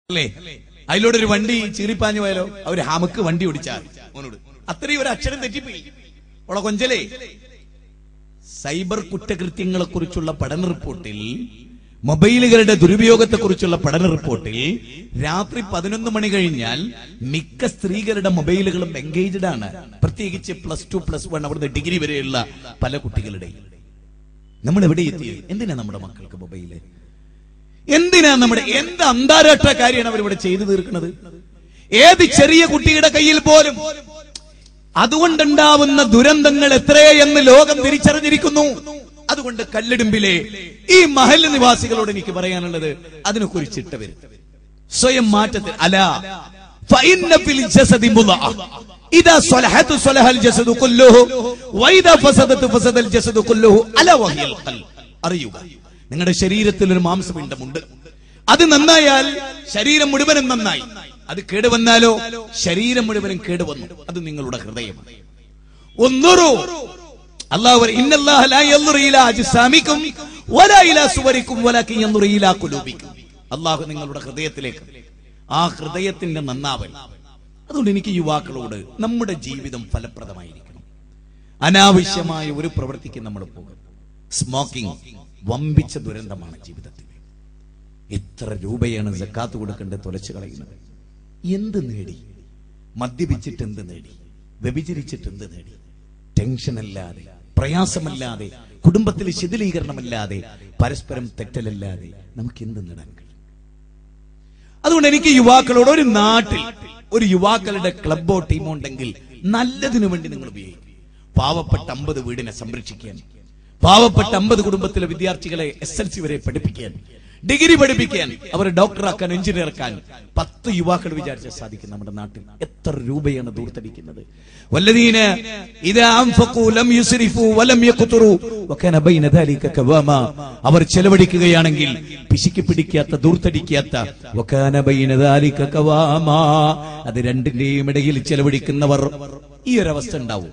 അല്ലേ അതിലൂടെ ഒരു വണ്ടി ചീറിപ്പാഞ്ഞു പോയാലോ അവര് ഹാമക്ക് വണ്ടി ഓടിച്ചാൽ ഓനോട് അത്രയും ഒരു അക്ഷരം തെറ്റിപ്പോയി ഓളെ കൊഞ്ചലേ സൈബർ കുറ്റകൃത്യങ്ങളെ കുറിച്ചുള്ള പഠന റിപ്പോർട്ടിൽ മൊബൈലുകളുടെ ദുരുപയോഗത്തെക്കുറിച്ചുള്ള പഠന റിപ്പോർട്ടിൽ രാത്രി പതിനൊന്ന് മണി കഴിഞ്ഞാൽ മിക്ക സ്ത്രീകളുടെ മൊബൈലുകളും എൻഗേജ്ഡ് ആണ് പ്രത്യേകിച്ച് പ്ലസ് ടു പ്ലസ് വൺ അവിടുന്ന് ഡിഗ്രി വരെയുള്ള പല കുട്ടികളുടെയും നമ്മൾ എവിടെ എത്തി എന്തിനാ നമ്മുടെ മക്കൾക്ക് മൊബൈല് എന്തിനാ നമ്മുടെ എന്ത് അന്താരാഷ്ട്ര കാര്യമാണ് അവരിവിടെ ചെയ്തു തീർക്കുന്നത് ഏത് ചെറിയ കുട്ടിയുടെ കയ്യിൽ പോലും അതുകൊണ്ടുണ്ടാവുന്ന ദുരന്തങ്ങൾ എത്രയെന്ന് ലോകം തിരിച്ചറിഞ്ഞിരിക്കുന്നു അതുകൊണ്ട് കല്ലിടുമ്പിലെ ഈ മഹൽ നിവാസികളോട് എനിക്ക് പറയാനുള്ളത് അതിനെ കുറിച്ചിട്ട് വരും സ്വയം മാറ്റത്തിൽ അല ഫഇന്ന ഫിൽ ജസദി മുളഅ. ഇദാ സ്വലഹത് സ്വലഹൽ ജസദു കുല്ലുഹു വഇദാ ഫസദത് ഫസദൽ ജസദു കുല്ലുഹു അല വഹിയൽ ഖൽബ്. അറിയുക നിങ്ങളുടെ ശരീരത്തിൽ ഒരു മാംസപിണ്ഡമുണ്ട് അത് നന്നായാൽ ശരീരം മുഴുവനും നന്നായി അത് കേടുവന്നാലോ ശരീരം മുഴുവനും കേടുവന്നു അത് നിങ്ങളുടെ ഹൃദയമാണ് ഒന്നുറു അള്ളാഹു പറയും, "ഇന്നല്ലാഹ ലാ യൻദുറു ഇലാ അജ്സാമിക്കും വലാ ഇലാ സുവരിക്കും വലാകിൻ യൻദുറു ഇലാ ഖുലൂബിക്കും." അള്ളാഹു നിങ്ങളുടെ ഹൃദയത്തിലേക്ക് ആ ഹൃദയത്തിന്റെ നന്നാവൽ അതുകൊണ്ട് എനിക്ക് യുവാക്കളോട് നമ്മുടെ ജീവിതം ഫലപ്രദമായിരിക്കണം അനാവശ്യമായ ഒരു പ്രവൃത്തിക്ക് നമ്മൾ പോകും സ്മോക്കിംഗ് വമ്പിച്ച ദുരന്തമാണ് ജീവിതത്തിൽ എത്ര രൂപയാണ് ജക്കാത്ത് കൊടുക്കേണ്ടത് തുലച്ചു കളയുന്നത് എന്ത് നേടി മദ്യപിച്ചിട്ട് എന്ത് നേടി വ്യഭിചരിച്ചിട്ട് എന്ത് നേടി ടെൻഷനല്ലാതെ പ്രയാസമല്ലാതെ കുടുംബത്തിൽ ശിഥിലീകരണമല്ലാതെ പരസ്പരം തെറ്റലല്ലാതെ നമുക്ക് എന്ത് നേടാൻ കഴിയും അതുകൊണ്ട് എനിക്ക് യുവാക്കളോട് ഒരു നാട്ടിൽ ഒരു യുവാക്കളുടെ ക്ലബോ ടീമോ ഉണ്ടെങ്കിൽ നല്ലതിനു വേണ്ടി നിങ്ങൾ ഉപയോഗിക്കും പാവപ്പെട്ട അമ്പത് വീടിനെ സംരക്ഷിക്കാൻ പാവപ്പെട്ട അമ്പത് കുടുംബത്തിലെ വിദ്യാർത്ഥികളെ എസ് എൽ സി വരെ പഠിപ്പിക്കാൻ ഡിഗ്രി പഠിപ്പിക്കാൻ അവരെ ഡോക്ടറാക്കാൻ എഞ്ചിനീയറാക്കാൻ പത്ത് യുവാക്കൾ വിചാരിച്ചാൽ സാധിക്കും നമ്മുടെ നാട്ടിൽ എത്ര രൂപയാണ് ദൂർത്തടിക്കുന്നത് വല്ലദീന ഇദാ അൻഫഖൂ ലം യുസ്രിഫൂ വലം യഖ്തുറൂ വകാന ബൈന ദാലിക കവാമ അവർ ചെലവഴിക്കുകയാണെങ്കിൽ പിശിക്ക് പിടിക്കാത്ത ദൂർത്തടിക്കാത്ത വകാന ബൈന ദാലിക കവാമ അത് രണ്ടിന്റെയും ഇടയിൽ ചെലവഴിക്കുന്നവർ ഈ ഒരു അവസ്ഥ ഉണ്ടാവും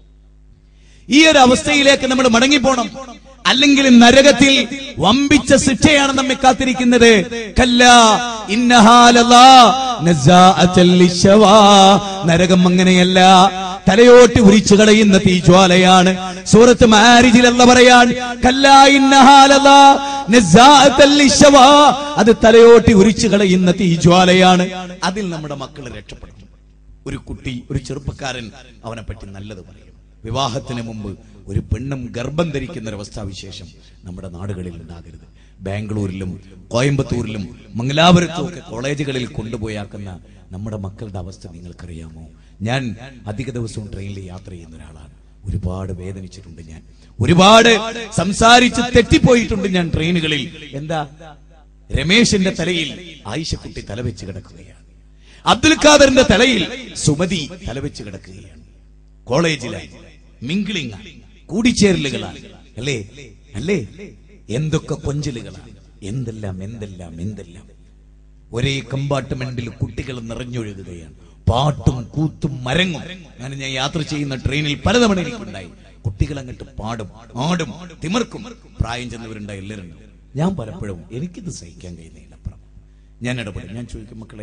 ഈ ഒരു അവസ്ഥയിലേക്ക് നമ്മൾ മടങ്ങിപ്പോണം അല്ലെങ്കിൽ നരകത്തിൽ വമ്പിച്ച ശിക്ഷയാണ് നമ്മെ കാത്തിരിക്കുന്നത് കല്ല ഇന്നഹാലല്ലാ നസാഅത്തൽ ലിശവാ. നരകം അങ്ങനെയല്ല തലയോട്ടി ഉരിച്ചു കളയുന്ന തീജ്വാലയാണ് സൂറത്ത് മാരിജിൽ എന്ന് പറയാൻ കല്ലാ ഇന്നഹാലല്ലാ നസാഅത്തൽ ലിശവാ. അത് തലയോട്ടി ഉരിച്ചു കളയുന്ന തീജ്വാലയാണ് അതിൽ നമ്മുടെ മക്കൾ രക്ഷപ്പെടും ഒരു കുട്ടി ഒരു ചെറുപ്പക്കാരൻ അവനെ പറ്റി നല്ലത് പറയും വിവാഹത്തിന് മുമ്പ് ഒരു പെണ്ണും ഗർഭം ധരിക്കുന്ന ഒരു അവസ്ഥാവിശേഷം നമ്മുടെ നാടുകളിൽ ഉണ്ടാകരുത് ബാംഗ്ലൂരിലും കോയമ്പത്തൂരിലും മംഗലാപുരത്തും ഒക്കെ കോളേജുകളിൽ കൊണ്ടുപോയാക്കുന്ന നമ്മുടെ മക്കളുടെ അവസ്ഥ നിങ്ങൾക്കറിയാമോ ഞാൻ അധിക ദിവസവും ട്രെയിനിൽ യാത്ര ചെയ്യുന്ന ഒരാളാണ് ഒരുപാട് വേദനിച്ചിട്ടുണ്ട് ഞാൻ ഒരുപാട് സംസാരിച്ച് തെറ്റിപ്പോയിട്ടുണ്ട് ഞാൻ ട്രെയിനുകളിൽ എന്താ രമേശിന്റെ തലയിൽ ആയിഷക്കുട്ടി തലവെച്ച് കിടക്കുകയാണ് അബ്ദുൽ ഖാദറിന്റെ തലയിൽ സുമതി തലവെച്ച് കിടക്കുകയാണ് കോളേജിലായി മിങ്കിളിംഗ് കൂടിച്ചേരലുകളാണ് അല്ലേ അല്ലേ എന്തൊക്കെ കൊഞ്ചലുകളാണ് എന്തെല്ലാം എന്തെല്ലാം എന്തെല്ലാം ഒരേ കമ്പാർട്ട്മെന്റിൽ കുട്ടികൾ നിറഞ്ഞൊഴുകുകയാണ് പാട്ടും കൂത്തും മരങ്ങും അങ്ങനെ ഞാൻ യാത്ര ചെയ്യുന്ന ട്രെയിനിൽ പലതവണ എനിക്കുണ്ടായി കുട്ടികൾ അങ്ങോട്ട് പാടും ആടും തിമർക്കും പ്രായം ചെന്നവരുണ്ടായി എല്ലാവരും ഉണ്ട്. ഞാൻ പലപ്പോഴും എനിക്കിത് സഹിക്കാൻ കഴിയുന്നില്ല അപ്പുറം ഞാൻ ഇടപെടും ഞാൻ ചോദിക്കും മക്കളെ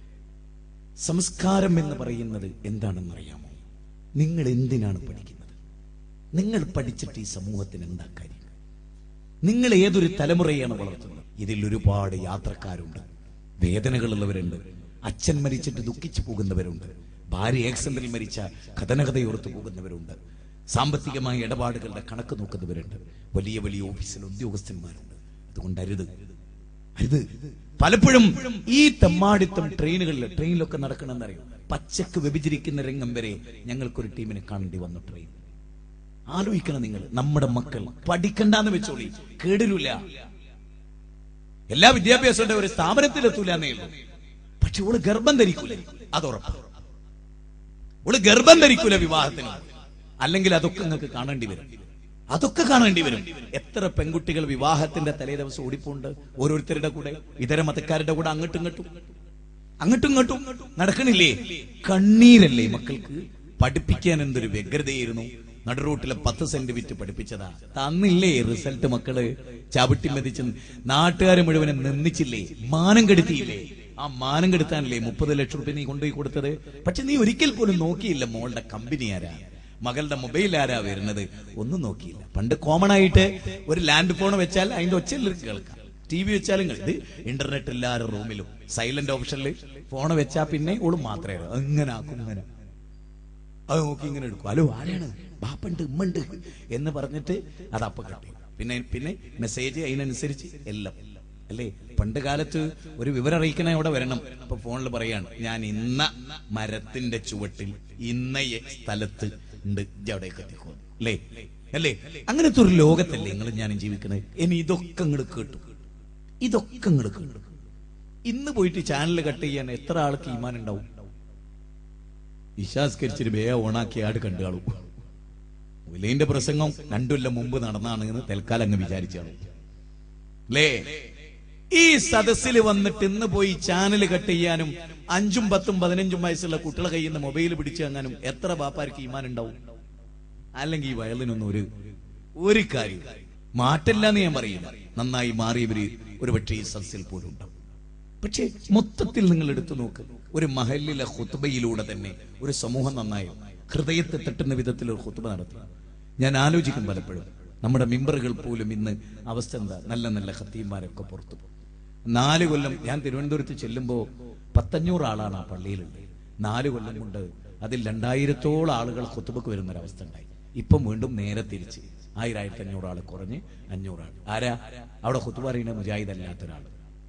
സംസ്കാരം എന്ന് പറയുന്നത് എന്താണെന്ന് അറിയാമോ നിങ്ങൾ എന്തിനാണ് പഠിക്കുന്നത് നിങ്ങൾ പഠിച്ചിട്ട് ഈ സമൂഹത്തിന് എന്താ കാര്യം നിങ്ങൾ ഏതൊരു തലമുറയാണ് വളർത്തുന്നത് ഇതിൽ ഒരുപാട് യാത്രക്കാരുണ്ട് വേദനകളുള്ളവരുണ്ട് അച്ഛൻ മരിച്ചിട്ട് ദുഃഖിച്ചു പോകുന്നവരുണ്ട് ഭാര്യ ആക്സിഡന്റിൽ മരിച്ച കഥനകഥയോർത്ത് പോകുന്നവരുണ്ട് സാമ്പത്തികമായ ഇടപാടുകളുടെ കണക്ക് നോക്കുന്നവരുണ്ട് വലിയ വലിയ ഓഫീസിൽ ഉദ്യോഗസ്ഥന്മാരുണ്ട് അതുകൊണ്ട് അരുത് അരുത് പലപ്പോഴും ഈ തെമ്മാടിത്തം ട്രെയിനുകളിൽ ട്രെയിനിലൊക്കെ നടക്കണമെന്നറിയാം പച്ചക്ക് വ്യഭിചരിക്കുന്ന രംഗം വരെ ഞങ്ങൾക്കൊരു ടീമിനെ കാണേണ്ടി വന്നു ട്രെയിൻ ആലോചിക്കണം നിങ്ങൾ നമ്മുടെ മക്കൾ പഠിക്കണ്ടെന്ന് വെച്ചോളി കേടില്ല എല്ലാ വിദ്യാഭ്യാസത്തിന്റെ ഒരു സ്ഥാപനത്തിൽ എത്തൂല എന്നേ ഉള്ളൂ പക്ഷെ ഓള് ഗർഭം ധരിക്കൂല അത് ഉറപ്പ് ഓള് ഗർഭം ധരിക്കൂല വിവാഹത്തിന് അല്ലെങ്കിൽ അതൊക്കെ നിങ്ങൾക്ക് കാണേണ്ടി വരും അതൊക്കെ കാണേണ്ടി വരും എത്ര പെൺകുട്ടികൾ വിവാഹത്തിന്റെ തലേ ദിവസം ഓടിപ്പോണ്ട് ഓരോരുത്തരുടെ കൂടെ ഇതര മതക്കാരുടെ കൂടെ അങ്ങോട്ടും ഇങ്ങോട്ടും അങ്ങോട്ടും ഇങ്ങോട്ടും നടക്കണില്ലേ കണ്ണീരല്ലേ മക്കൾക്ക് പഠിപ്പിക്കാൻ എന്തൊരു വ്യഗ്രതയായിരുന്നു നടുറൂട്ടിലെ പത്ത് സെന്റ് വിറ്റ് പഠിപ്പിച്ചതാ തന്നില്ലേ റിസൾട്ട് മക്കള് ചവിട്ടി മെതിച്ച് നാട്ടുകാരെ മുഴുവനും നിന്ദിച്ചില്ലേ മാനം കെടുത്തിയില്ലേ ആ മാനം കെടുത്താനല്ലേ മുപ്പത് ലക്ഷം റുപ്യ നീ കൊണ്ടുപോയി കൊടുത്തത് പക്ഷെ നീ ഒരിക്കൽ പോലും നോക്കിയില്ല മോളുടെ കമ്പനി ആരാ മകളുടെ മൊബൈൽ ആരാ വരുന്നത് ഒന്നും നോക്കിയില്ല പണ്ട് കോമൺ ആയിട്ട് ഒരു ലാൻഡ് ഫോൺ വെച്ചാൽ അതിന്റെ ഒച്ചയിൽ കേൾക്കാം ടി വി വെച്ചാലും കേൾക്കാം. ഇത് ഇന്റർനെറ്റ് എല്ലാവരും റൂമിലും സൈലന്റ് ഓപ്ഷനിൽ ഫോൺ വെച്ചാൽ പിന്നെ ഓള് മാത്രമേ അറിയൂ. അങ്ങനെ ആക്കും ഇങ്ങനെ അത് നോക്കി ഇങ്ങനെ എടുക്കും ഹലോ ആരാണ് ബാപ്പുണ്ട് ഉമ്മണ്ട് എന്ന് പറഞ്ഞിട്ട് അത് അപ്പൊ കട്ടി പിന്നെ പിന്നെ മെസ്സേജ് അതിനനുസരിച്ച് എല്ലാം അല്ലേ പണ്ട് കാലത്ത് ഒരു വിവരം അറിയിക്കണ ഇവിടെ വരണം അപ്പൊ ഫോണിൽ പറയാണ് ഞാൻ ഇന്ന മരത്തിന്റെ ചുവട്ടിൽ ഇന്ന എ- സ്ഥലത്ത് ഉണ്ട് ഇജ്ജ് അവിടേക്ക് എത്തിക്കോ അല്ലേ അല്ലേ അങ്ങനത്തെ ഒരു ലോകത്തല്ലേ നിങ്ങൾ ഞാനും ജീവിക്കുന്നത് ഇനി ഇതൊക്കെ ഇങ്ങോട്ട് കേട്ടു ഇതൊക്കെ ഇങ്ങോട്ട് കേട്ടു ഇന്ന് പോയിട്ട് ചാനൽ കട്ട് ചെയ്യാൻ എത്ര ആൾക്ക് ഈമാൻ ഉണ്ടാവും ഇശാസ്കരിച്ചിട്ട് ബേ ഓണാക്കി ആട് കണ്ടു കാണും ഉലൈന്റെ പ്രസംഗം രണ്ടുകൊല്ലം മുമ്പ് നടന്നാണ് എന്ന് തൽക്കാലം അങ്ങ് വിചാരിച്ചാണ് അല്ലേ ഈ സദസ്സിൽ വന്നിട്ട് ഇന്ന് പോയി ചാനൽ കട്ട് ചെയ്യാനും അഞ്ചും പത്തും പതിനഞ്ചും വയസ്സുള്ള കുട്ടികളെ കയ്യിൽ നിന്ന് മൊബൈൽ പിടിച്ചു വാങ്ങാനും എത്ര ബാപ്പാർക്ക് ഈമാൻ ഉണ്ടാവും അല്ലെങ്കിൽ ഈ വയലിനൊന്നും ഒരു ഒരു കാര്യം മാറ്റില്ല എന്ന് ഞാൻ പറയില്ല നന്നായി മാറിയവര് ഒരുപക്ഷെ ഈ സദസ്സിൽ പോലും ഉണ്ടാവും പക്ഷേ മൊത്തത്തിൽ നിങ്ങൾ എടുത്തു നോക്ക് ഒരു മഹലിലെ ഹുത്തുബയിലൂടെ തന്നെ ഒരു സമൂഹം നന്നായോ ഹൃദയത്തെ തട്ടുന്ന വിധത്തിൽ ഒരു ഹുത്തുബ നടത്തി ഞാൻ ആലോചിക്കും പലപ്പോഴും നമ്മുടെ മിമ്പറുകൾ പോലും ഇന്ന് അവസ്ഥ എന്താ നല്ല നല്ല ഹത്തീന്മാരൊക്കെ പുറത്തു പോകും നാല് കൊല്ലം ഞാൻ തിരുവനന്തപുരത്ത് ചെല്ലുമ്പോ പത്തഞ്ഞൂറ് ആളാണ് ആ പള്ളിയിലുള്ളത് നാല് കൊല്ലം കൊണ്ട് അതിൽ രണ്ടായിരത്തോളം ആളുകൾ ഹുത്തുബക്ക് വരുന്ന ഒരു അവസ്ഥ ഉണ്ടായി ഇപ്പം വീണ്ടും നേരെ തിരിച്ച് ആയിരം ആയിരത്തി അഞ്ഞൂറ് ആൾ കുറഞ്ഞ് അഞ്ഞൂറ് ആൾ ആരാ അവിടെ ഹുത്തുബ അറിയുന്ന മുജാഹിദ് അല്ലാത്ത ഒരാൾ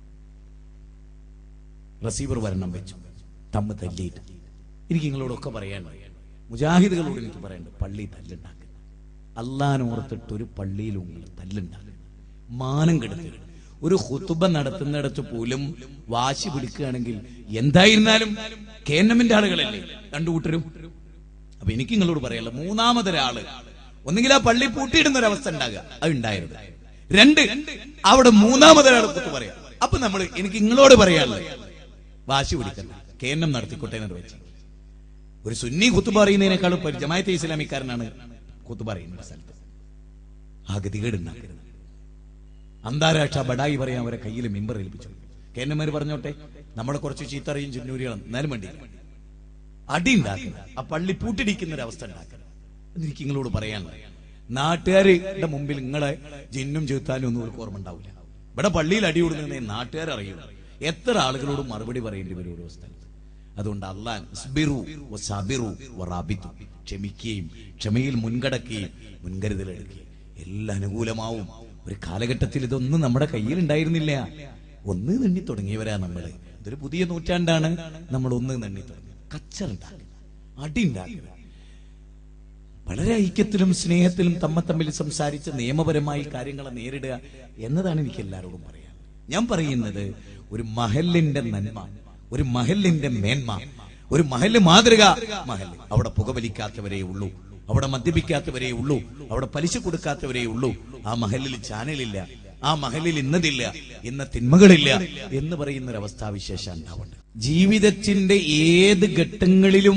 റസീവർ വരണം വെച്ചു തമ്മ് തല്ലിയിട്ട് എനിക്ക് നിങ്ങളോടൊക്കെ പറയാൻ മുജാഹിദുകളോട് എനിക്ക് പറയണ്ട് പള്ളി തല്ലുണ്ടാക്കുക അള്ളാനോർത്തിട്ട് ഒരു പള്ളിയിലും നിങ്ങൾ തല്ലുണ്ടാക്കുക മാനം കെടുത്തുക ഒരു ഹുത്തുബ നടത്തുന്നിടത്ത് പോലും വാശി പിടിക്കുകയാണെങ്കിൽ എന്തായിരുന്നാലും കേന്നമിന്റെ ആളുകളല്ലേ രണ്ടു കൂട്ടരും അപ്പൊ എനിക്ക് നിങ്ങളോട് പറയാനുള്ള മൂന്നാമതൊരാള് ഒന്നുകിൽ ആ പള്ളി പൂട്ടിയിടുന്ന ഒരു അവസ്ഥ ഉണ്ടാകുക അത് ഉണ്ടായിരുന്നു രണ്ട് അവിടെ മൂന്നാമതൊരാൾ കുത്തു പറയാം അപ്പൊ നമ്മൾ എനിക്ക് നിങ്ങളോട് പറയാനുള്ളത് വാശി പിടിക്കണ്ട കേന്നം നടത്തിക്കോട്ടെ എന്ന് വെച്ച് ഒരു സുന്നി കുത്തുബ അറിയുന്നതിനേക്കാളും ഒരു ജമായത്തെ ഇസ്ലാമിക്കാരനാണ് കുത്തുബ അറിയുന്ന സ്ഥലത്ത് ആ ഗതികേട് ഉണ്ടാക്കരുത് അന്താരാഷ്ട്ര ബഡായി പറയാൻ അവരെ കയ്യിൽ മെമ്പർ ഏൽപ്പിച്ചു കേന്നന്മാര് പറഞ്ഞോട്ടെ നമ്മളെ കുറച്ച് ചീത്തറിയും ചിന്നൂരികളും എന്നാലും വേണ്ടിയില്ല അടി ഉണ്ടാക്കുക ആ പള്ളി പൂട്ടിടിക്കുന്ന ഒരു അവസ്ഥ ഉണ്ടാക്കുക എനിക്ക് നിങ്ങളോട് പറയാനുള്ളത് നാട്ടുകാരുടെ മുമ്പിൽ നിങ്ങളെ ജിന്നും ചെറുത്താനും ഒന്നും ഒരു ഓർമ്മ ഉണ്ടാവില്ല ഇവിടെ പള്ളിയിൽ അടി കൊടുക്കുന്നേ നാട്ടുകാർ അറിയൂ എത്ര ആളുകളോട് മറുപടി പറയേണ്ടി വരും ഓരോ സ്ഥലത്ത് അതുകൊണ്ട് അള്ളാൻ ഇസ്ബിറു വസബിറു വറാബിതു ക്ഷമിക്കുകയും ക്ഷമയിൽ മുൻകടക്കുകയും മുൻകരുതലെടുക്കുകയും എല്ലാം അനുകൂലമാവും ഒരു കാലഘട്ടത്തിൽ ഇതൊന്നും നമ്മുടെ കയ്യിൽ ഉണ്ടായിരുന്നില്ല ഒന്ന് നെണ്ണി തുടങ്ങിയവരാ നമ്മള് ഇതൊരു പുതിയ നൂറ്റാണ്ടാണ് നമ്മൾ ഒന്ന് നെണ്ണി തുടങ്ങി കച്ചറുണ്ടാക്കുക അടി ഉണ്ടാക്കുക വളരെ ഐക്യത്തിലും സ്നേഹത്തിലും തമ്മ തമ്മിൽ സംസാരിച്ച് നിയമപരമായി കാര്യങ്ങളെ നേരിടുക എന്നതാണ് എനിക്ക് എല്ലാവരോടും പറയാൻ ഞാൻ പറയുന്നത് ഒരു മഹലിന്റെ നന്മ ഒരു മഹലിന്റെ മേന്മ ഒരു മഹല് മാതൃക മഹല് അവിടെ പുകവലിക്കാത്തവരേ ഉള്ളൂ അവിടെ മദ്യപിക്കാത്തവരേ ഉള്ളൂ അവിടെ പലിശ കൊടുക്കാത്തവരേ ഉള്ളൂ ആ മഹലിൽ ചാനലില്ല ആ മഹലിൽ ഇന്നതില്ല ഇന്ന തിന്മകളില്ല എന്ന് പറയുന്ന ഒരു അവസ്ഥാവിശേഷം ഉണ്ടാവുന്നുണ്ട് ജീവിതത്തിന്റെ ഏത് ഘട്ടങ്ങളിലും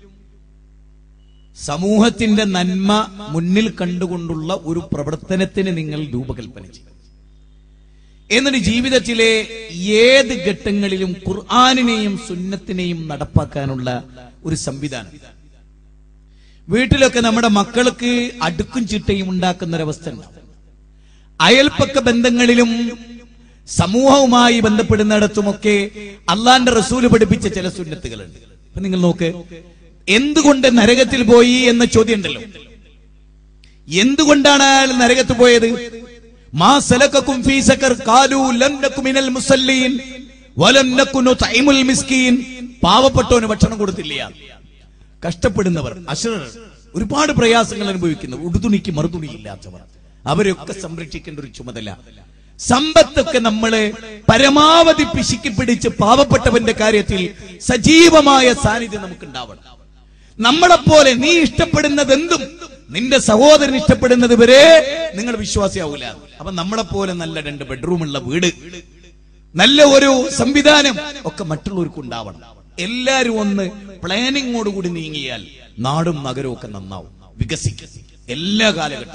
സമൂഹത്തിന്റെ നന്മ മുന്നിൽ കണ്ടുകൊണ്ടുള്ള ഒരു പ്രവർത്തനത്തിന് നിങ്ങൾ രൂപകൽപ്പന ചെയ്യും എന്നിട്ട് ജീവിതത്തിലെ ഏത് ഘട്ടങ്ങളിലും ഖുർആാനിനെയും സുന്നത്തിനെയും നടപ്പാക്കാനുള്ള ഒരു സംവിധാനം വീട്ടിലൊക്കെ നമ്മുടെ മക്കൾക്ക് അടുക്കും ചിട്ടയും ഉണ്ടാക്കുന്ന ഒരവസ്ഥ ഉണ്ടാവും അയൽപ്പക്ക ബന്ധങ്ങളിലും സമൂഹവുമായി ബന്ധപ്പെടുന്നിടത്തുമൊക്കെ അള്ളാന്റെ റസൂല് പഠിപ്പിച്ച ചില സുന്നത്തുകളുണ്ട് അപ്പൊ നിങ്ങൾ നോക്ക് എന്തുകൊണ്ട് നരകത്തിൽ പോയി എന്ന ചോദ്യം ഉണ്ടല്ലോ എന്തുകൊണ്ടാണ് അയാൾ നരകത്ത് പോയത് മാ സലക്കക്കും ഫീ സക്കർ കാലു ലം നക്കു മിനൽ മുസല്ലീൻ വലം നക്കു നുതൈമുൽ മിസ്കീൻ പാവപ്പെട്ടവന് ഭക്ഷണം കൊടുത്തില്ല കഷ്ടപ്പെടുന്നവർ അശ്രർ ഒരുപാട് പ്രയാസങ്ങൾ അനുഭവിക്കുന്നു ഉടുതുണിക്ക് മറുതുണി ഇല്ലാത്തവർ അവരെയൊക്കെ സംരക്ഷിക്കേണ്ട ഒരു ചുമതല സമ്പത്തൊക്കെ നമ്മളെ പരമാവധി പിശുക്കി പിടിച്ച് പാവപ്പെട്ടവന്റെ കാര്യത്തിൽ സജീവമായ സാന്നിധ്യം നമുക്ക് ഉണ്ടാവണം നമ്മളെപ്പോലെ നീ ഇഷ്ടപ്പെടുന്നത് എന്തും നിന്റെ സഹോദരൻ ഇഷ്ടപ്പെടുന്നത് വരെ നിങ്ങൾ വിശ്വാസിയാവൂല അപ്പൊ നമ്മളെപ്പോലെ നല്ല രണ്ട് ബെഡ്റൂമുള്ള വീട് നല്ല ഒരു സംവിധാനം ഒക്കെ മറ്റുള്ളവർക്ക് ഉണ്ടാവണം എല്ലാരും ഒന്ന് പ്ലാനിങ്ങോടുകൂടി നീങ്ങിയാൽ നാടും നഗരവും ഒക്കെ നന്നാവും വികസിക്കും എല്ലാ കാലഘട്ടത്തിലും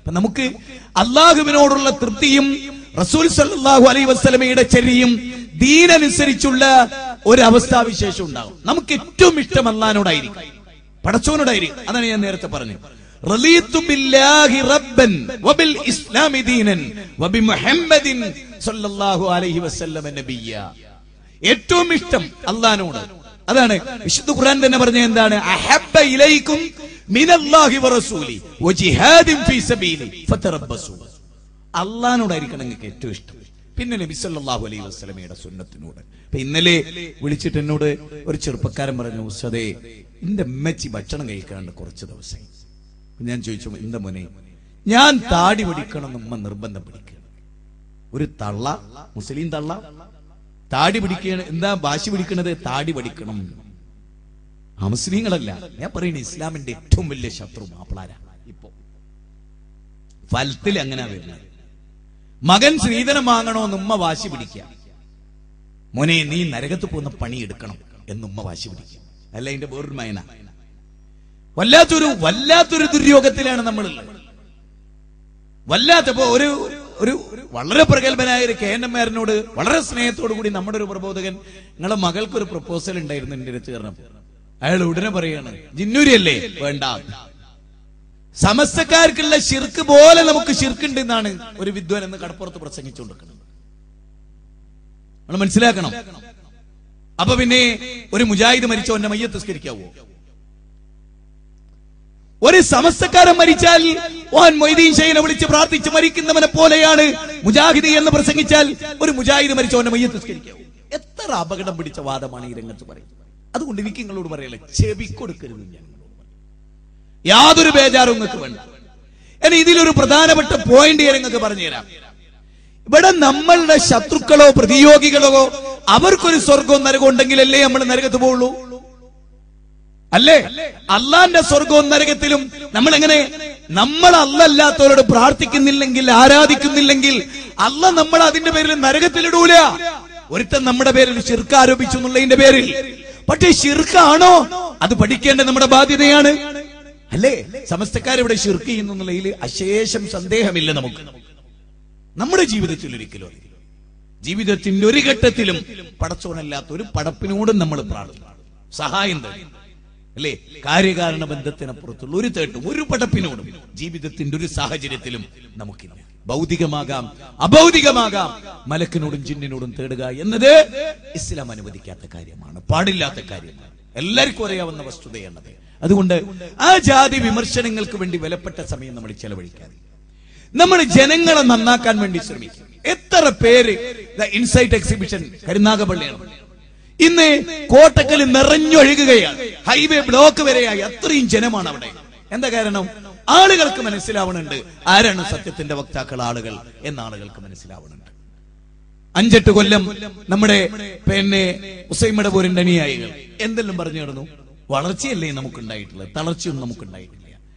അപ്പൊ നമുക്ക് അള്ളാഹുവിനോടുള്ള തൃപ്തിയും റസൂൽ സല്ലല്ലാഹു അലൈഹി വസല്ലമയുടെ ചര്യയും ദീനനുസരിച്ചുള്ള ഒരു അവസ്ഥാവിശേഷം ഉണ്ടാകും നമുക്ക് ഏറ്റവും ഇഷ്ടം അള്ളഹാനോടായിരിക്കും പടച്ചോനോടായിരിക്കും അതാണ് ഞാൻ നേരത്തെ പറഞ്ഞത് റളീതു ബില്ലാഹി റബ്ബൻ വബിൽ ഇസ്ലാമി ദീനൻ വബിമുഹമ്മദിൻ സല്ലല്ലാഹു അലൈഹി വസല്ലമ നബിയ്യ ഏറ്റവും ഇഷ്ടം അള്ളഹാനോട് അതാണ് വിശുദ്ധ ഖുർആൻ തന്നെ പറഞ്ഞ എന്താണ് അഹബ്ബ ഇലൈക്കും മിനല്ലാഹി വറസൂലി വജിഹാദിൻ ഫീ സബീലി ഫതറബ്ബസു അള്ളഹാനോടായിരിക്കണം നിങ്ങൾക്ക് ഏറ്റവും ഇഷ്ടം പിന്നെ നബി സല്ലല്ലാഹു അലൈഹി വസല്ലമയുടെ സുന്നത്തിനോട് ഇപ്പൊ ഇന്നലെ വിളിച്ചിട്ട് എന്നോട് ഒരു ചെറുപ്പക്കാരൻ പറഞ്ഞു ഉസ്താദേ എന്റെ അമ്മച്ചി ഭക്ഷണം കഴിക്കാണ്ട് കുറച്ച് ദിവസം ഞാൻ ചോദിച്ചു എന്താ മോനെ ഞാൻ താടി പിടിക്കണം എന്ന് ഉമ്മ നിർബന്ധം പിടിക്കണം ഒരു തള്ള മുസ്ലിം തള്ള താടി പിടിക്കണ എന്താ വാശി പിടിക്കണത് താടി പഠിക്കണം ആ മുസ്ലിങ്ങളല്ല ഞാൻ പറയുന്നത് ഇസ്ലാമിന്റെ ഏറ്റവും വലിയ ശത്രു മാപ്പിളാര ഇപ്പോ ഫലത്തിൽ അങ്ങനെ വരുന്നത് മകൻ ശ്രീധനം വാങ്ങണോന്ന് ഉമ്മ വാശി പിടിക്കുക മോനെ നീ നരകത്ത് പോകുന്ന പണി എടുക്കണം എന്ന് ഉമ്മ വാശി പിടിക്കുക അല്ല അതിന്റെ വേറൊരു മയന വല്ലാത്തൊരു വല്ലാത്തൊരു ദുര്യോഗത്തിലാണ് നമ്മളുള്ളത് വല്ലാത്തപ്പോ ഒരു ഒരു വളരെ പ്രഗത്ഭനായ ഒരു കെ എൻ എം ആറിനോട് വളരെ സ്നേഹത്തോടു കൂടി നമ്മുടെ ഒരു പ്രബോധകൻ നിങ്ങളെ മകൾക്ക് ഒരു പ്രപ്പോസൽ ഉണ്ടായിരുന്നു എന്റെ അടുത്ത് കാരണം അയാൾ ഉടനെ പറയാണ് ജിന്നൂരിയല്ലേ വേണ്ട സമസ്തക്കാർക്കുള്ള ശിർക്ക് പോലെ നമുക്ക് ശിർക്കുണ്ട് എന്നാണ് ഒരു വിദ്വാൻ എന്ന് കടപ്പുറത്ത് പ്രസംഗിച്ചുകൊണ്ടിരിക്കുന്നത് നമ്മൾ മനസ്സിലാക്കണം അപ്പൊ പിന്നെ ഒരു മുജാഹിദ് മരിച്ചവന്റെ മയ്യത്ത് സ്കരിക്കാവോ ഒരു സമസ്തക്കാരൻ മരിച്ചാൽ ഓൻ മൊയ്തീൻ ഷെയ്നെ വിളിച്ച് പ്രാർത്ഥിച്ച് മരിക്കുന്നവനെ പോലെയാണ് മുജാഹിദ് എന്ന് പ്രസംഗിച്ചാൽ ഒരു മുജാഹിദ് മരിച്ചവന്റെ മയ്യത്ത് സ്കരിക്കാവോ എത്ര അപകടം പിടിച്ച വാദമാണ് ഈ രംഗത്ത് പറയുന്നത് അതുകൊണ്ട് എനിക്ക് നിങ്ങളോട് പറയല്ലേ ചെവി കൊടുക്കരുത് ഞാൻ നിങ്ങളോട് പറയാം. യാതൊരു ബേജാറും നിങ്ങൾക്ക് വേണ്ട ഇനി ഇതിലൊരു പ്രധാനപ്പെട്ട പോയിന്റ് ഞാൻ നിങ്ങൾക്ക് പറഞ്ഞുതരാം ഇവിടെ നമ്മളുടെ ശത്രുക്കളോ പ്രതിയോഗികളോ അവർക്കൊരു സ്വർഗവും നരകവും ഉണ്ടെങ്കിലല്ലേ നമ്മൾ നരകത്ത് പോവുള്ളൂ അല്ലേ അള്ളാന്റെ സ്വർഗവും നരകത്തിലും നമ്മൾ എങ്ങനെ നമ്മൾ അല്ലല്ലാത്തവരോട് പ്രാർത്ഥിക്കുന്നില്ലെങ്കിൽ ആരാധിക്കുന്നില്ലെങ്കിൽ അല്ല നമ്മൾ അതിന്റെ പേരിൽ നരകത്തിലിടൂല ഒരുത്തൻ നമ്മുടെ പേരിൽ ശിർക്ക് ആരോപിച്ചു എന്നുള്ളതിന്റെ പേരിൽ പക്ഷേ ശിർക്കാണോ അത് പഠിക്കേണ്ട നമ്മുടെ ബാധ്യതയാണ് അല്ലേ സമസ്തക്കാർ ഇവിടെ ശിർക്ക് ചെയ്യുന്നു എന്നുള്ളതിൽ അശേഷം സന്ദേഹമില്ല നമുക്ക് നമ്മുടെ ജീവിതത്തിൽ ഒരിക്കലും അതില്ല. ജീവിതത്തിന്റെ ഒരു ഘട്ടത്തിലും പടച്ചോനല്ലാത്ത ഒരു പടപ്പിനോടും നമ്മൾ പ്രാർത്ഥിക്കണം സഹായം തേടും അല്ലേ കാര്യകാരണ ബന്ധത്തിനപ്പുറത്തുള്ള ഒരു തേട്ടും ഒരു പടപ്പിനോടും ജീവിതത്തിന്റെ ഒരു സാഹചര്യത്തിലും നമുക്കില്ല ഭൗതികമാകാം അഭൗതികമാകാം മലക്കിനോടും ജിന്നിനോടും തേടുക എന്നത് ഇസ്ലാം അനുവദിക്കാത്ത കാര്യമാണ് പാടില്ലാത്ത കാര്യമാണ് എല്ലാവർക്കും അറിയാവുന്ന വസ്തുതയാണത് അതുകൊണ്ട് ആ ജാതി വിമർശനങ്ങൾക്ക് വേണ്ടി വിലപ്പെട്ട സമയം നമ്മൾ ചെലവഴിക്കാതെ നമ്മൾ ജനങ്ങളെ നന്നാക്കാൻ വേണ്ടി ശ്രമിക്കും എത്ര പേര് ഇൻസൈറ്റ് എക്സിബിഷൻ കരുനാഗപ്പള്ളിയാണ് ഇന്ന് കോട്ടക്കൽ നിറഞ്ഞൊഴുകുകയാണ് ഹൈവേ ബ്ലോക്ക് വരെയായി അത്രയും ജനമാണ് അവിടെ എന്താ കാരണം ആളുകൾക്ക് മനസ്സിലാവുന്നുണ്ട് ആരാണ് സത്യത്തിന്റെ വക്താക്കൾ ആളുകൾ എന്ന ആളുകൾക്ക് മനസ്സിലാവുന്നുണ്ട് അഞ്ചെട്ട് കൊല്ലം നമ്മുടെ പിന്നെ ഉസൈമയുടെ പോരിന്റെ അനുയായികൾ എന്തെല്ലാം പറഞ്ഞു നടന്നു വളർച്ചയല്ലേ നമുക്കുണ്ടായിട്ടുള്ളത് തളർച്ചയൊന്നും നമുക്കുണ്ടായിട്ടില്ല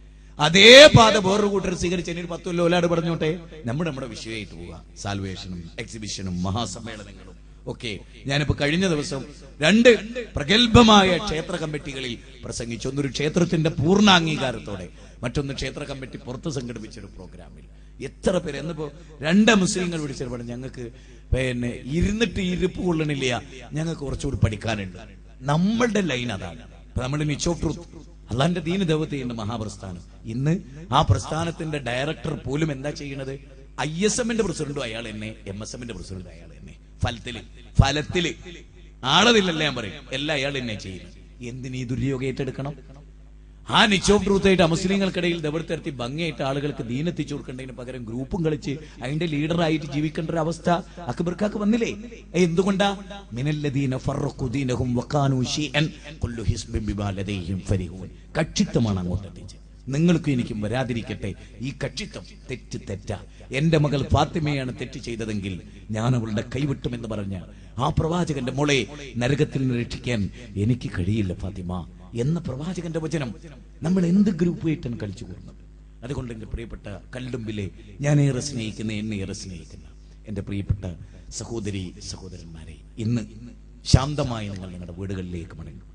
അതേ പാത വേറൊരു കൂട്ടർ സ്വീകരിച്ച് ഇനി ഒരു പത്ത് കൊല്ലം ഒലാട് പറഞ്ഞോട്ടെ നമ്മുടെ നമ്മുടെ വിഷയമായിട്ട് പോവുക സാൽവേഷനും എക്സിബിഷനും മഹാസമ്മേളനങ്ങളും ഒക്കെ ഞാനിപ്പോ കഴിഞ്ഞ ദിവസം രണ്ട് പ്രഗത്ഭമായ ക്ഷേത്ര കമ്മിറ്റികളിൽ പ്രസംഗിച്ചു ഒന്നൊരു ക്ഷേത്രത്തിന്റെ പൂർണ്ണ അംഗീകാരത്തോടെ മറ്റൊന്ന് ക്ഷേത്ര കമ്മിറ്റി പുറത്ത് സംഘടിപ്പിച്ച ഒരു പ്രോഗ്രാമിൽ എത്ര പേര് എന്നിപ്പോ രണ്ട് മുസ്ലിങ്ങൾ വിളിച്ചിട്ട് പറഞ്ഞു ഞങ്ങൾക്ക് പിന്നെ ഇരുന്നിട്ട് ഇരിപ്പ് കൊള്ളണില്ല ഞങ്ങൾക്ക് കുറച്ചുകൂടി പഠിക്കാനുണ്ട് നമ്മളുടെ ലൈൻ അതാണ് ഇപ്പൊ നമ്മുടെ നിച്ച് ഓഫ് ട്രൂത്ത് അള്ളാന്റെ ദീന ദേവതയുടെ മഹാപ്രസ്ഥാനം ഇന്ന് ആ പ്രസ്ഥാനത്തിന്റെ ഡയറക്ടർ പോലും എന്താ ചെയ്യണത് ഐ എസ് എമ്മിന്റെ പ്രസിഡന്റും അയാൾ തന്നെ എം എസ് എമ്മിന്റെ പ്രസിഡന്റും അയാൾ തന്നെ ഫലത്തില് ഫലത്തില് ആളതില്ലല്ല ഞാൻ പറയും എല്ലാം അയാൾ തന്നെ ചെയ്യുന്നത് എന്തിനീ ദുര്യോഗം ഏറ്റെടുക്കണം ആ നിച്ച് ഓഫ് ട്രൂത്തായിട്ട് മുസ്ലിങ്ങൾക്കിടയിൽ ദവർത്തിർത്തി ഭംഗിയായിട്ട് ആളുകൾക്ക് ദീനെത്തിച്ചു കൊടുക്കേണ്ടതിന് പകരം ഗ്രൂപ്പും കളിച്ച് അതിന്റെ ലീഡറായിട്ട് ജീവിക്കേണ്ട ഒരു അവസ്ഥ അക്ബർക്കാക്ക് വന്നില്ലേ ഏ, എന്തുകൊണ്ടാ മിനല്ലദീന ഫറഖു ദീനഹും വകാനു ശീഅൻ കുല്ലു ഹിസ്ബിൻ ബിമാ ലദൈഹിം ഫരിഹൂൻ കക്ഷിത്വമാണ് അങ്ങോട്ട് എത്തിച്ചത് നിങ്ങൾക്കും എനിക്കും വരാതിരിക്കട്ടെ ഈ കക്ഷിത്വം തെറ്റ് തെറ്റാ എന്റെ മകൾ ഫാത്തിമയാണ് തെറ്റ് ചെയ്തതെങ്കിൽ ഞാൻ അവളുടെ കൈവിട്ടുമെന്ന് പറഞ്ഞ ആ പ്രവാചകന്റെ മോളെ നരകത്തിൽ നിന്ന് രക്ഷിക്കാൻ എനിക്ക് കഴിയില്ല ഫാത്തിമ എന്ന പ്രവാചകന്റെ വചനം നമ്മൾ എന്ത് ഗ്രൂപ്പുമായിട്ടാണ് കളിച്ചു കൂടുന്നത് അതുകൊണ്ട് എന്റെ പ്രിയപ്പെട്ട കല്ലുമ്പിലെ ഞാൻ ഏറെ സ്നേഹിക്കുന്ന എന്നെ ഏറെ സ്നേഹിക്കുന്ന എന്റെ പ്രിയപ്പെട്ട സഹോദരി സഹോദരന്മാരെ ഇന്ന് ശാന്തമായി നിങ്ങൾ നിങ്ങളുടെ വീടുകളിലേക്ക് മടങ്ങും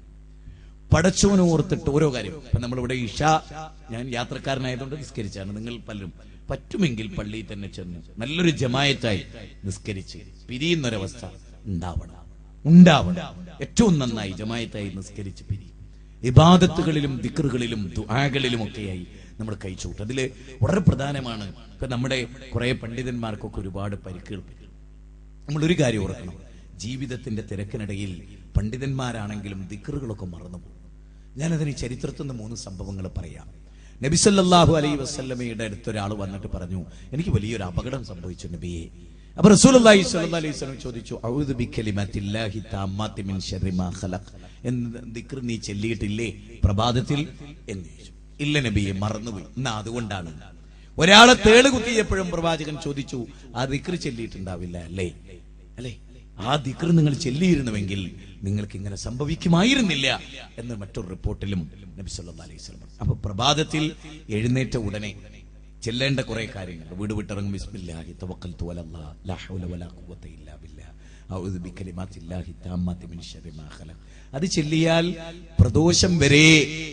പടച്ചോനെ ഓർത്തിട്ട് ഓരോ കാര്യം ഇപ്പൊ നമ്മളിവിടെ ഇഷ ഞാൻ യാത്രക്കാരനായതുകൊണ്ട് നിസ്കരിച്ചാണ് നിങ്ങൾ പലരും പറ്റുമെങ്കിൽ പള്ളിയിൽ തന്നെ ചെന്ന് നല്ലൊരു ജമായത്തായി നിസ്കരിച്ച് പിരിയുന്നൊരവസ്ഥ ഉണ്ടാവണം ഉണ്ടാവണം ഏറ്റവും നന്നായി ജമായത്തായി നിസ്കരിച്ച് പിരിയും ഇബാദത്തുകളിലും ദിക്കറുകളിലും ദുആകളിലും ഒക്കെയായി നമ്മൾ കഴിച്ചുകൂട്ടും അതില് വളരെ പ്രധാനമാണ് ഇപ്പൊ നമ്മുടെ കുറെ പണ്ഡിതന്മാർക്കൊക്കെ ഒരുപാട് പരിക്കുകൾ പറ്റും നമ്മൾ ഒരു കാര്യം ഓർക്കണം ജീവിതത്തിന്റെ തിരക്കിനിടയിൽ പണ്ഡിതന്മാരാണെങ്കിലും ദിക്കറുകളൊക്കെ മറന്നുപോകും ഞാനതിന് ചരിത്രത്തിൽ നിന്ന് മൂന്ന് സംഭവങ്ങൾ പറയാം നബിസല്ലാഹു അലൈ വസ്ല്ലമയുടെ അടുത്ത് ഒരാൾ വന്നിട്ട് പറഞ്ഞു എനിക്ക് വലിയൊരു അപകടം സംഭവിച്ചു നബിയെ അപ്പൊ റസൂലുള്ളാഹി സ്വല്ലല്ലാഹി അലൈഹി വസല്ലം ചോദിച്ചു അഊദു ബിക്കലിമത്തില്ലാഹി താമ്മാത്തി മിൻ ശർരി മാ ഖലഖ് എന്ന് ദിക്ർ നീ ചൊല്ലിയിട്ടില്ലേ പ്രഭാതത്തിൽ എന്ന് ചോദിച്ചു ഇല്ല നബിയെ മറന്നുപോയി എന്നാ അതുകൊണ്ടാണ് ഒരാളെ തേള് കുത്തിയപ്പോഴും പ്രവാചകൻ ചോദിച്ചു ആ ദിക്ർ ചൊല്ലിയിട്ടുണ്ടാവില്ല അല്ലേ അല്ലേ ആ ദിക്ർ നിങ്ങൾ ചെല്ലിയിരുന്നുവെങ്കിൽ നിങ്ങൾക്ക് ഇങ്ങനെ സംഭവിക്കുമായിരുന്നില്ല എന്ന് മറ്റൊരു റിപ്പോർട്ടിലും നബി സല്ലല്ലാഹു അലൈഹി വസല്ലം പറഞ്ഞു. അപ്പൊ പ്രഭാതത്തിൽ എഴുന്നേറ്റ ഉടനെ ചെല്ലേണ്ട കുറെ കാര്യങ്ങൾ വീട് വിട്ടിറങ്ങും ബിസ്മില്ലാഹി തവക്കൽതു അലല്ലാഹ് ലാ ഹൗല വലാ ഖുവത ഇല്ലാ ബില്ലാഹ് അഊദു ബികലിമാത്തില്ലാഹി താമ്മാത്തി മിൻ ശർരി മാ ഖലഖ് അത് ചെല്ലിയാൽ പ്രദോഷം വരെ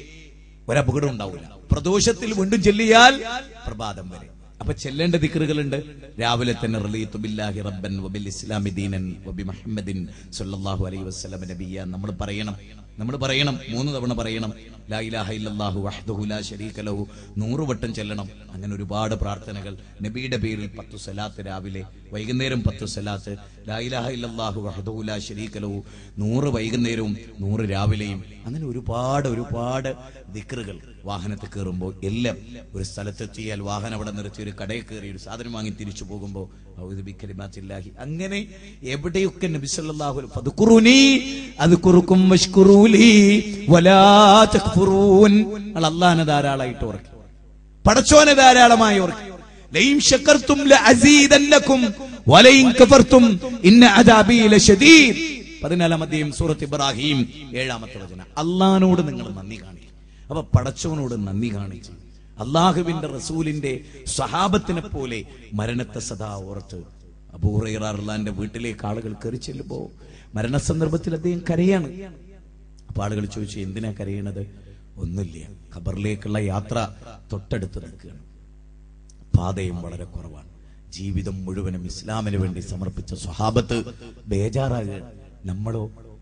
ഒരപകടം ഉണ്ടാവില്ല പ്രദോഷത്തിൽ വീണ്ടും ചെല്ലിയാൽ പ്രഭാതം വരെ അപ്പൊ ചെല്ലേണ്ട ദിക്റുകളുണ്ട് രാവിലെ തന്നെ റലീത്തു ബില്ലാഹി റബ്ബൻ വബിൽ ഇസ്ലാമി ദീനൻ വബി മുഹമ്മദിൻ സല്ലല്ലാഹു അലൈഹി വസല്ലം നബിയ നമ്മൾ പറയണം നമ്മൾ പറയണം മൂന്ന് തവണ പറയണം ലാ ഇലാഹ ഇല്ലല്ലാഹു വഹ്ദഹു ലാ ശരീക ലഹു നൂറ് വട്ടം ചെല്ലണം അങ്ങനെ ഒരുപാട് പ്രാർത്ഥനകൾ നബിയുടെ പേരിൽ പത്തു സലാത്ത് രാവിലെ വൈകുന്നേരം പത്തു സലാത്ത് ലാ ഇലാഹ ഇല്ലല്ലാഹു വഹ്ദഹു ലാ ശരീക ലഹു നൂറ് വൈകുന്നേരവും നൂറ് രാവിലെയും അങ്ങനെ ഒരുപാട് ഒരുപാട് ദിക്റുകൾ വാഹനത്തിൽ കയറുമ്പോൾ എല്ലാം ഒരു സ്ഥലത്തെത്തിയാൽ വാഹനം അവിടെ നിർത്തി ഒരു കടയിൽ കയറി ഒരു സാധനം വാങ്ങി തിരിച്ചു പോകുമ്പോൾ ഔദു ബിക്കലിമാത്തില്ലാഹി അങ്ങനെ എവിടെയൊക്കെ നബി സല്ലല്ലാഹു അലൈഹി ഫദ്കുറുനി അദ്കുറുക്കും വഷ്കുറൂലി വലാ തക്ഫുറൂൻ നിങ്ങൾ അല്ലാഹനെ ധാരാളമായിട്ട് ഓർക്കുക പടച്ചോനെ ധാരാളമായി ഓർക്കുക ലൈൻ ശക്കർത്തും ലഅസീദന്നകും വലൈൻ കഫർത്തും ഇന്ന അദാബി ലശദീദ് പതിനാലാം അധ്യായം സൂറത്ത് ഇബ്രാഹിം ഏഴാമത്തെ വചനം അള്ളഹാനോട് നിങ്ങൾ നന്ദി കാണിക്കും അപ്പൊ പടച്ചവനോട് നന്ദി കാണിച്ചു അള്ളാഹുവിന്റെ റസൂലിന്റെ സ്വഹാബത്തിനെ പോലെ മരണത്തെ സദാ ഓർത്ത് അബൂറൈറാറിന്റെ വീട്ടിലേക്ക് ആളുകൾ കയറി ചെല്ലുമ്പോ മരണസന്ദർഭത്തിൽ അദ്ദേഹം കരയാണ് അപ്പൊ ആളുകൾ ചോദിച്ചു എന്തിനാ കരയണത് ഒന്നുമില്ല ഖബറിലേക്കുള്ള യാത്ര തൊട്ടടുത്ത് നിൽക്കുകയാണ് പാതയും വളരെ കുറവാണ് ജീവിതം മുഴുവനും ഇസ്ലാമിന് വേണ്ടി സമർപ്പിച്ച സ്വഹാബത്ത് ബേജാറാകുകയാണ് നമ്മളോ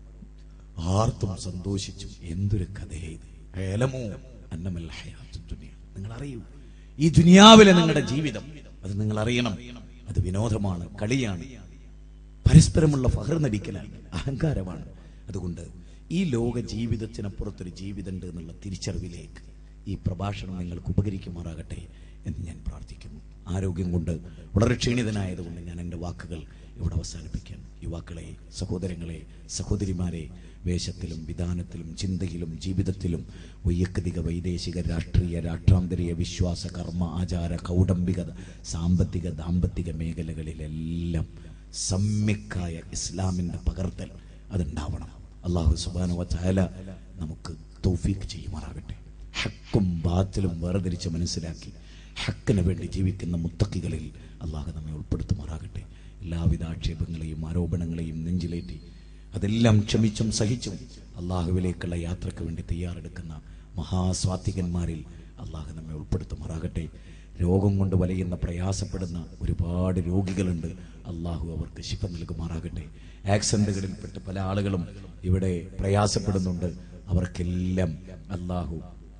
ആർത്തും സന്തോഷിച്ചു എന്തൊരു കഥയാ ഇത് ഏലമോ അന്നമൽ ഹയാത്തു ദുനിയ നിങ്ങൾ അറിയൂ ഈ ദുനിയാവിലെ നിങ്ങളുടെ ജീവിതം അത് നിങ്ങൾ അറിയണം അത് വിനോദമാണ് കളിയാണ് പരസ്പരമുള്ള ഫഹർ നടിക്കലാണ് അഹങ്കാരമാണ് അതുകൊണ്ട് ഈ ലോക ജീവിതത്തിനപ്പുറത്തൊരു ജീവിതമുണ്ട് എന്നുള്ള തിരിച്ചറിവിലേക്ക് ഈ പ്രഭാഷണം നിങ്ങൾക്ക് ഉപകരിക്കുമാറാകട്ടെ എന്ന് ഞാൻ പ്രാർത്ഥിക്കുന്നു ആരോഗ്യം കൊണ്ട് വളരെ ക്ഷീണിതനായതുകൊണ്ട് ഞാൻ എൻ്റെ വാക്കുകൾ ഇവിടെ അവസാനിപ്പിക്കാൻ യുവാക്കളെ സഹോദരങ്ങളെ സഹോദരിമാരെ വേഷത്തിലും വിധാനത്തിലും ചിന്തയിലും ജീവിതത്തിലും വൈയക്തിക വൈദേശിക രാഷ്ട്രീയ രാഷ്ട്രാന്തരീയ വിശ്വാസ കർമ്മ ആചാര കൗടംബിക സാമ്പത്തിക ദാമ്പത്തിക മേഖലകളിലെല്ലാം സമ്യക്കായ ഇസ്ലാമിന്റെ പകർത്തൽ അതുണ്ടാവണം അള്ളാഹു സുബാന ചായാല നമുക്ക് തൗഫീഖ് ചെയ്യുമാറാകട്ടെ ഹക്കും ബാത്തിലും വേർതിരിച്ച് മനസ്സിലാക്കി ഹക്കിന് വേണ്ടി ജീവിക്കുന്ന മുത്തക്കികളിൽ അള്ളാഹു നമ്മെ ഉൾപ്പെടുത്തുമാറാകട്ടെ എല്ലാവിധ ആക്ഷേപങ്ങളെയും ആരോപണങ്ങളെയും നെഞ്ചിലേറ്റി അതെല്ലാം ക്ഷമിച്ചും സഹിച്ചും അള്ളാഹുവിലേക്കുള്ള യാത്രയ്ക്ക് വേണ്ടി തയ്യാറെടുക്കുന്ന മഹാസ്വാത്വികന്മാരിൽ അള്ളാഹു നമ്മെ ഉൾപ്പെടുത്തുമാറാകട്ടെ രോഗം കൊണ്ട് വലയുന്ന പ്രയാസപ്പെടുന്ന ഒരുപാട് രോഗികളുണ്ട് അള്ളാഹു അവർക്ക് ശിഫ നൽകുമാറാകട്ടെ ആക്സിഡന്റുകളിൽപ്പെട്ട് പല ആളുകളും ഇവിടെ പ്രയാസപ്പെടുന്നുണ്ട് അവർക്കെല്ലാം അള്ളാഹു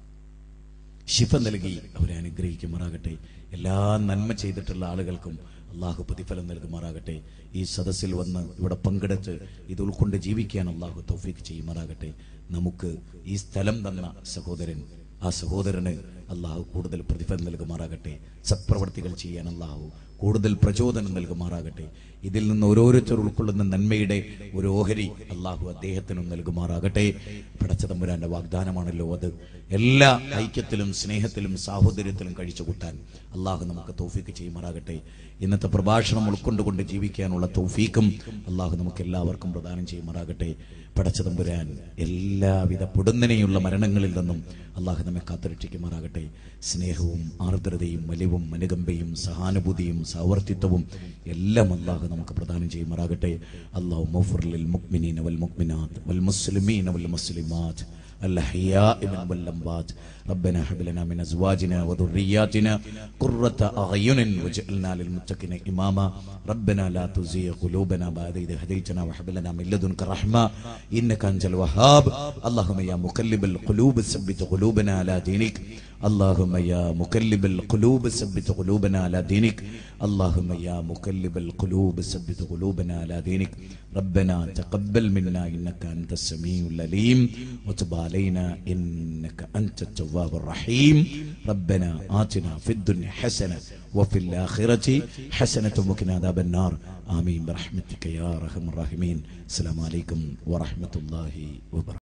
ശിഫ നൽകി അവരെ അനുഗ്രഹിക്കുമാറാകട്ടെ എല്ലാ നന്മ ചെയ്തിട്ടുള്ള ആളുകൾക്കും അള്ളാഹു പ്രതിഫലം നൽകുമാറാകട്ടെ ഈ സദസ്സിൽ വന്ന് ഇവിടെ പങ്കെടുത്ത് ഇത് ഉൾക്കൊണ്ട് ജീവിക്കാൻ അള്ളാഹു തൗഫീഖ് ചെയ്യുമാറാകട്ടെ നമുക്ക് ഈ സ്ഥലം തന്ന സഹോദരൻ ആ സഹോദരന് അള്ളാഹു കൂടുതൽ പ്രതിഫലം നൽകുമാറാകട്ടെ സത്പ്രവർത്തികൾ ചെയ്യാൻ അള്ളാഹു കൂടുതൽ പ്രചോദനം നൽകുമാറാകട്ടെ ഇതിൽ നിന്ന് ഓരോരുത്തർ ഉൾക്കൊള്ളുന്ന നന്മയുടെ ഒരു ഓഹരി അള്ളാഹു അദ്ദേഹത്തിനും നൽകുമാറാകട്ടെ പടച്ചതമ്പുരാന്റെ വാഗ്ദാനമാണല്ലോ അത് എല്ലാ ഐക്യത്തിലും സ്നേഹത്തിലും സാഹോദര്യത്തിലും കഴിച്ചു കൂട്ടാൻ അള്ളാഹു നമുക്ക് തൗഫീക്ക് ചെയ്യുമാറാകട്ടെ ഇന്നത്തെ പ്രഭാഷണം ഉൾക്കൊണ്ടുകൊണ്ട് ജീവിക്കാനുള്ള തൗഫീക്കും അള്ളാഹു നമുക്ക് എല്ലാവർക്കും പ്രദാനം ചെയ്യുമാറാകട്ടെ പടച്ചതമ്പുരാൻ എല്ലാവിധ പൊടുന്നനെയുള്ള മരണങ്ങളിൽ നിന്നും അള്ളാഹു നമ്മെ കാത്തുരക്ഷിക്കുമാറാകട്ടെ സ്നേഹവും ആർദ്രതയും വലിവും അനുകമ്പയും സഹാനുഭൂതിയും സാവർത്തിത്വവും എല്ലാം അള്ളാഹു നമുക്ക് പ്രദാനം ചെയ്യുമാറാകട്ടെ അള്ളാഹു മൗഫുറിൽ മുക്മിനീന വൽ മുക്മിനാത്ത് വൽ മുസ്ലിമീന വൽ മുസ്ലിമാത്ത് الأحياء من والأموات ربنا هب لنا من أزواجنا وذرياتنا قرة أعين واجعلنا للمتقين إماما ربنا لا تزيغ قلوبنا بعد إذ هديتنا وهب لنا من لدنك رحمة إنك أنت الوهاب اللهم يا مقلب القلوب ثبت قلوبنا على دينك اللهم يا مقلب القلوب ثبت قلوبنا على دينك اللهم يا مقلب القلوب ثبت قلوبنا على دينك ربنا تقبل منا انك انت السميع العليم وتب علينا انك انت التواب الرحيم ربنا آتنا في الدنيا حسنه وفي الاخره حسنه وقنا عذاب النار امين برحمتك يا ارحم الراحمين السلام عليكم ورحمه الله وبركاته